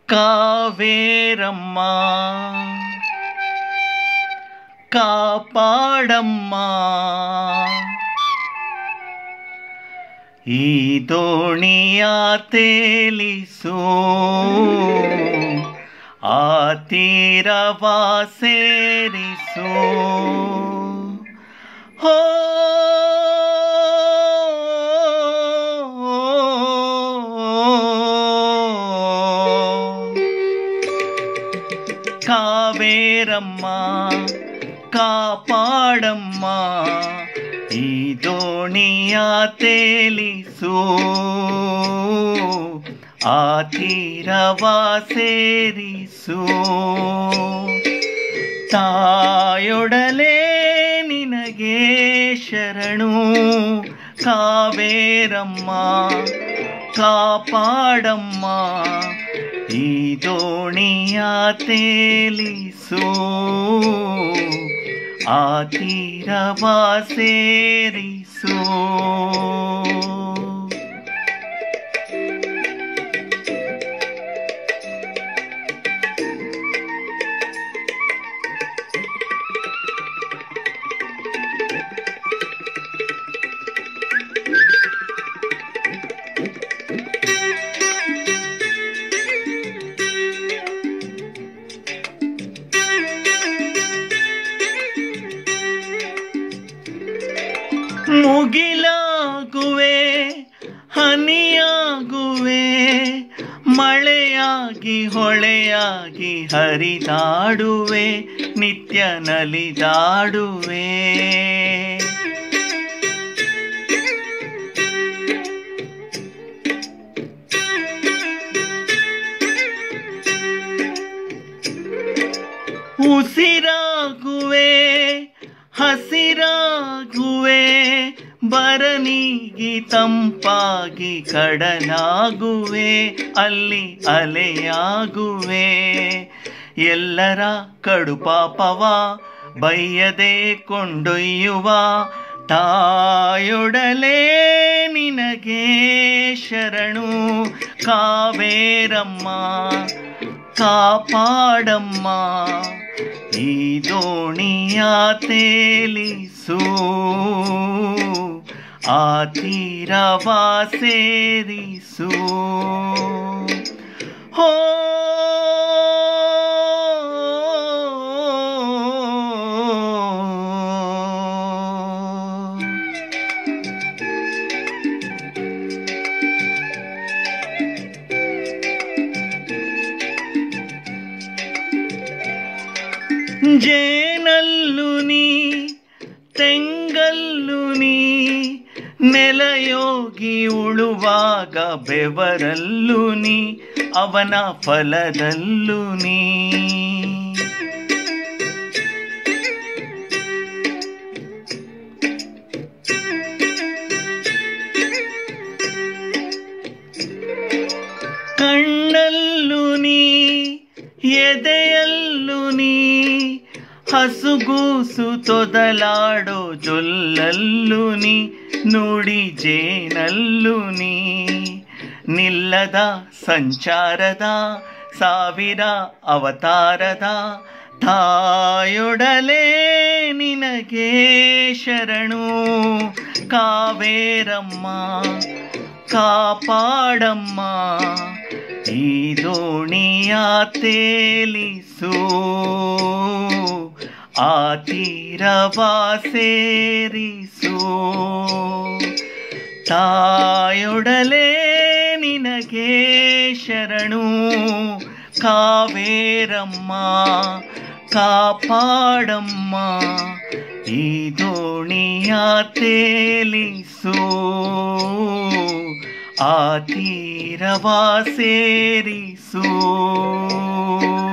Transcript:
ಕಾವೇರಮ್ಮ ಕಾಪಾಡಮ್ಮ ಈ ದೋಣಿಯ ತೇಲಿಸು ಆ ತೀರವ ಸೇರಿಸು ಹೋ ಕಾವೇರಮ್ಮ ಕಾಪಾಡಮ್ಮ ಈ ದೋಣಿಯ ತೇಲಿಸು ಆ ತೀರವ ಸೇರಿಸು ತಾಯೊಡಲೆ ನಿನಗೆ ಶರಣು ಕಾವೇರಮ್ಮ ಕಾಪಾಡಮ್ಮ ಈ ದೋಣಿಯ ತೇಲಿಸು ಆ ತೀರವ ಸೇರಿಸು ಮುಗಿಲಾಗುವೆ ಹನಿಯಾಗುವೆ ಮಳೆಯಾಗಿ ಹೊಳೆಯಾಗಿ ಹರಿದಾಡುವೆ ನಿತ್ಯ ನಲಿದಾಡುವೆ ಉಸಿರಾಗುವೆ ಹಸಿರಾಗುವೆ ಬರನೀಗಿ ತಂಪಾಗಿ ಕಡಲಾಗುವೆ ಅಲ್ಲಿ ಅಲೆಯಾಗುವೆ ಎಲ್ಲರ ಕಡುಪಾಪವ ಬೈಯದೆ ಕೊಂಡೊಯ್ಯುವ ತಾಯೊಡಲೆ ನಿನಗೆ ಶರಣು ಕಾವೇರಮ್ಮ ಕಾಪಾಡಮ್ಮ ಈ ದೋಣಿಯ ತೇಲಿಸು ಆ ತೀರವ ಸೇರಿಸು ಹೋ ಜೇನಲ್ಲು ನೀ ತೆಂಗಲ್ಲು ನೀ ನೆಲಯೋಗಿ ಉಳುವಾಗ ಬೆವರಲ್ಲು ನೀ ಅವನ ಫಲದಲ್ಲು ನೀ ಕಣ್ಣಲ್ಲು ನೀ ಎದೆಯಲ್ಲು ನೀ ಹಸುಗೂಸು ತೊದಲಾಡೋ ಜೊಲ್ಲಲ್ಲು ನೀ ನುಡಿ ಜೇನಲ್ಲು ನೀ ನಿಲ್ಲದ ಸಂಚಾರದ ಸಾವಿರ ಅವತಾರದ ತಾಯೊಡಲೆ ನಿನಗೆ ಶರಣು ಕಾವೇರಮ್ಮ ಕಾಪಾಡಮ್ಮ ಈ ದೋಣಿಯ ತೇಲಿಸು ಆ ತೀರವ ಸೇರಿಸು ತಾಯೊಡಲೆ ನಿನಗೆ ಶರಣು ಕಾವೇರಮ್ಮ ಕಾಪಾಡಮ್ಮ ಈ ದೋಣಿಯ ತೇಲಿಸು ಆ ತೀರವ ಸೇರಿಸು